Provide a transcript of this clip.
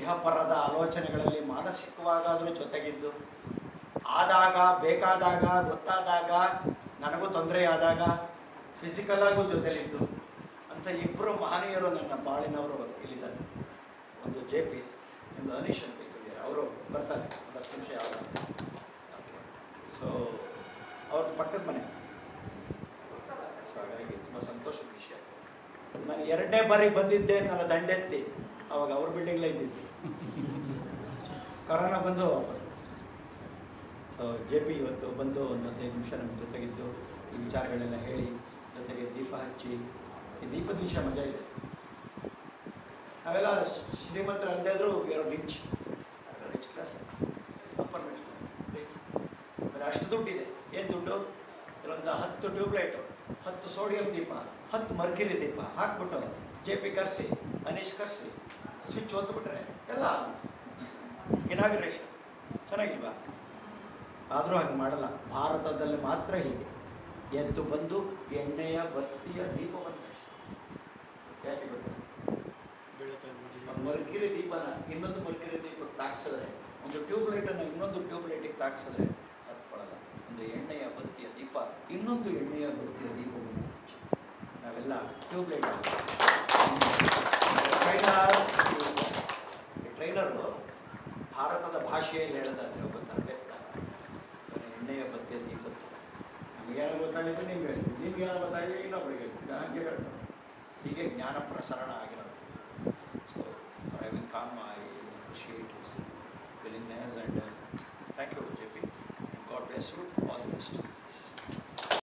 ಇಹಪರದ ಆಲೋಚನೆಗಳಲ್ಲಿ ಮಾನಸಿಕವಾಗಾದರೂ ಜೊತೆಗಿದ್ದು ಆದಾಗ ಬೇಕಾದಾಗ ಗೊತ್ತಾದಾಗ ನನಗೂ ತೊಂದರೆ ಆದಾಗ ಫಿಸಿಕಲ್ ಆಗು ಜೊತೆಲಿದ್ದು ಅಂತ ಇಬ್ಬರು ಮಹನೀಯರು ನನ್ನ ಬಾಳಿನವರು ಇಲ್ಲಿದ್ದಾರೆ ಒಂದು ಜೆ ಪಿ ಒಂದು ಅನೀಶ್ ಅಂತ ಇದ್ದಾರೆ ಅವರು ಬರ್ತಾರೆ ಒಂದು ಹತ್ತು ನಿಮಿಷ ಯಾವಾಗ ಸೊ ಅವ್ರ ಪಕ್ಕದ ಮನೆ ಸೊ ಹಾಗಾಗಿ ತುಂಬ ಸಂತೋಷದ ವಿಷಯ ನಾನು ಎರಡನೇ ಬಾರಿ ಬಂದಿದ್ದೆ ನನ್ನ ದಂಡೆತ್ತಿ ಅವಾಗ ಅವ್ರ ಬಿಲ್ಡಿಂಗ್ಲೇ ಇದ್ದಿದ್ದು ಕೊರೋನಾ ಬಂದು ವಾಪಸ್ ಸೊ ಜೆ ಪಿ ಇವತ್ತು ಬಂದು ಒಂದು ಹದಿನೈದು ನಿಮಿಷ ನಮ್ಮ ಜೊತೆಗಿದ್ದು ಈ ವಿಚಾರಗಳೆಲ್ಲ ಹೇಳಿ ಜೊತೆಗೆ ದೀಪ ಹಚ್ಚಿ ಈ ದೀಪದ ವಿಷಯ ಮಜಾ ಇದೆ ನಾವೆಲ್ಲ ಶ್ರೀಮಂತರ ಅಲ್ಲದೇ ಇದ್ರು we rich rich class upper middle class ಬರೀ ಅಷ್ಟು ದುಡ್ಡಿದೆ ಏನು ದುಡ್ಡು ಕೆಲವೊಂದು ಹತ್ತು ಟ್ಯೂಬ್ಲೈಟು ಹತ್ತು ಸೋಡಿಯಂ ದೀಪ ಹತ್ತು ಮರ್ಕಿರಿ ದೀಪ ಹಾಕ್ಬಿಟ್ಟು ಜೆ ಪಿ ಕರೆಸಿ ಅನೀಶ್ ಕರೆಸಿ ಸ್ವಿಚ್ ಒತ್ತುಬಿಟ್ರೆ ಎಲ್ಲ ಇನಾಗ್ರೇಷನ್ ಚೆನ್ನಾಗಿಲ್ವಾ ಆದರೂ ಹಾಗೆ ಮಾಡಲ್ಲ ಭಾರತದಲ್ಲಿ ಮಾತ್ರ ಹೀಗೆ ಎದ್ದು ಬಂದು ಎಣ್ಣೆಯ ಬತ್ತಿಯ ದೀಪವನ್ನು ಯಾಕೆ ಗೊತ್ತಾ ಒಂದು ಮರ್ಕಿರಿ ದೀಪನ ಇನ್ನೊಂದು ಮರ್ಕಿರಿ ದೀಪಕ್ಕೆ ತಾಕ್ಸಿದ್ರೆ ಒಂದು ಟ್ಯೂಬ್ ಲೈಟನ್ನು ಇನ್ನೊಂದು ಟ್ಯೂಬ್ ಲೈಟಿಗೆ ತಾಕ್ಸಿದ್ರೆ ಹತ್ಕೊಳ್ಳಲ್ಲ ಒಂದು ಎಣ್ಣೆಯ ಬತ್ತಿಯ ದೀಪ ಇನ್ನೊಂದು ಎಣ್ಣೆಯ ಬತ್ತಿಯ ದೀಪವನ್ನು ಹಚ್ಚಿ. ನಾವೆಲ್ಲ ಟ್ಯೂಬ್ ಲೈಟ್ ಟ್ರೈನರ್ ಟ್ರೈನರು ಭಾರತದ ಭಾಷೆಯಲ್ಲಿ ಹೇಳೋದಾದ್ರೆ ಒಬ್ಬ ತರಬೇತ ಎಣ್ಣೆಯ ಬತ್ತಿಯ ದೀಪ ನಮಗೇನೋ ಗೊತ್ತಾಗಿದೆ ನಿಮ್ಗೆ ಹೇಳಿ ನಿಮ್ಗೇನೋ ಗೊತ್ತಾಗಿದೆ ಇನ್ನೊಬ್ರಿಗೆ ಹೇಳಿ ಹಾಗೆ ಹೇಳ್ತಾರೆ ಹೀಗೆ ಜ್ಞಾನ ಪ್ರಸರಣ ಆಗಿರೋದು so I will come I appreciate his willingness and thank you J P God bless you all the best